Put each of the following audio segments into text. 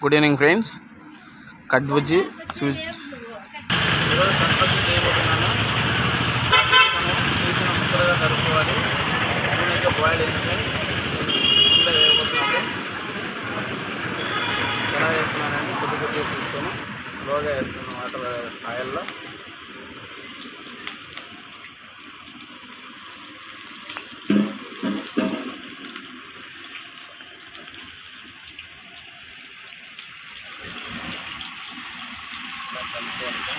good evening friends cut బుజ్జి sweet ఈరోజు సంపత్తి చేయబోతున్నాను మనం తీసిన ముక్కలుగా కలుపుకోవాలి నూనెగా బాయిల్ అయింది ఇందులో వేయబోతున్నాము ఎలా వేస్తున్నానండి కొద్ది కొద్దిగా తీసుకొని స్లోగా వేస్తున్నాం వాటర్ ఆయిల్లో ఇలా కలుపుకోవాలి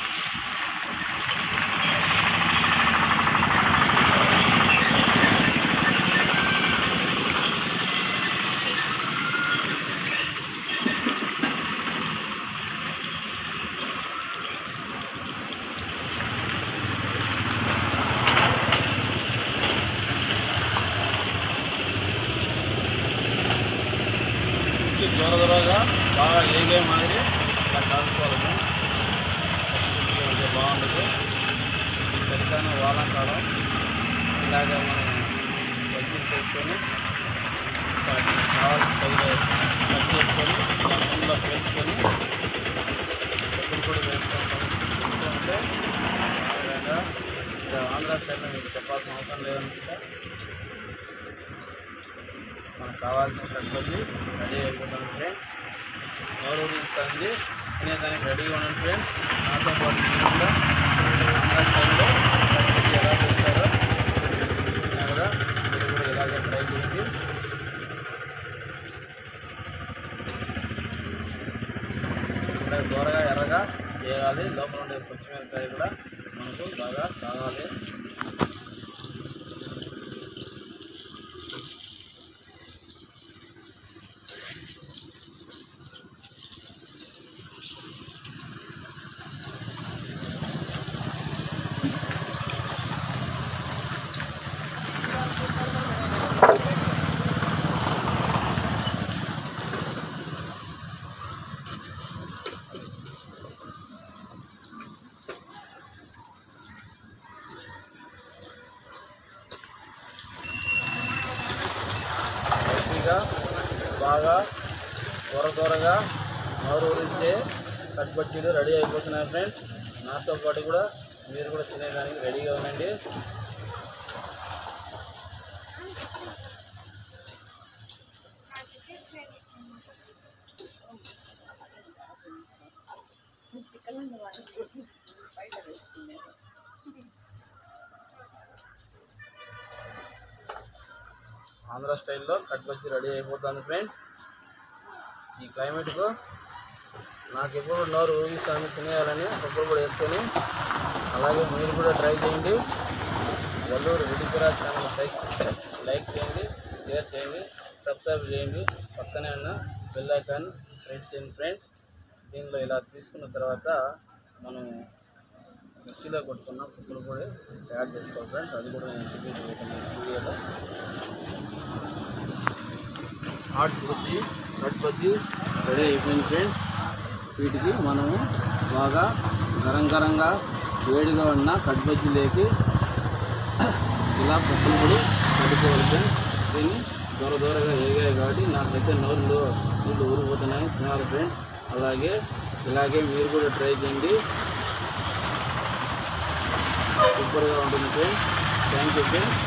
కొంచెం దూర దూరగా బాగా ఏగే మాదిరి ఇలా కాల్చుకోవాలి కొంచెం బాగుండదు ఈ చలికాలం వానాకాలం ఇలాగే మనం బజ్జీలు చేసుకొని వాటిని కావాల్సిన తగిన కట్ చేసుకొని అందులో వేసుకొని ఇప్పుడు కూడా వేసుకుంటాం ఉంటే ఇలాగా ఇక్కడ ఆంధ్ర స్టైల్లో మీకు చెప్పాల్సిన అవసరం లేదనుకుంటే మనకు కావాల్సిన కట్టుబడి రెడీ అయిపోతాం ఫ్రెండ్స్ నోరు ఊరిస్తుంది తినేదానికి రెడీగా ఉండండి ఫ్రెండ్స్ నాతో పాటు మీరు కూడా ఆంధ్ర స్టైల్లో కట్టుబడి ఎలా చేస్తారో చూస్తున్నారు కదా మీరు కూడా ఇలాగే ట్రై చేయండి ఇలా దూరగా ఎర్రగా చేయాలి లోపల ఉండే పచ్చిమిరపకాయ కూడా మనకు బాగా కావాలి స్పైసీగా బాగా త్వర త్వరగా నోరు ఊరించే కట్బచ్చీలు రెడీ అయిపోతున్నాయి ఫ్రెండ్స్ నాతో పాటు కూడా మీరు కూడా తినేదానికి రెడీగా ఉండండి ఆంధ్ర స్టైల్లో కట్బచ్చి రెడీ అయిపోతుంది ఫ్రెండ్స్ ఈ క్లైమేట్కు నాకు ఎప్పుడు నోరు ఊగిస్తాను తినేయాలని కొబ్బరి కూడా వేసుకొని అలాగే మీరు కూడా ట్రై చేయండి Valluru Reddipura channel like like చేయండి షేర్ చేయండి సబ్స్క్రైబ్ చేయండి పక్కనే ఉన్న బెల్ ఐకాన్ ప్రెస్ చేయండి ఫ్రెండ్స్ దీనిలో ఇలా తీసుకున్న తర్వాత మనం మిక్సీలో కొట్టుకున్న కుక్కలు కూడా యాడ్ చేసుకోవాలి ఫ్రెండ్స్ అది కూడా నేను చూపించబోతున్నాను వీడియోలో hot bajji cut bajji ready అయిపోయింది ఫ్రెండ్స్ వీటికి మనము బాగా గరం గరంగా వేడిగా ఉన్న కట్ బజ్జీలోకి ఇలా పప్పులు కూడా కడుకోవాలి ఫ్రెండ్స్ దీన్ని దూర దూరగా వేగాయి కాబట్టి నాకైతే నోరులో నీళ్ళు ఊరిపోతున్నాయి తినాలి ఫ్రెండ్స్ అలాగే ఇలాగే మీరు కూడా ట్రై చేయండి సూపర్గా ఉంటుంది ఫ్రెండ్స్ థ్యాంక్ యూ ఫ్రెండ్స్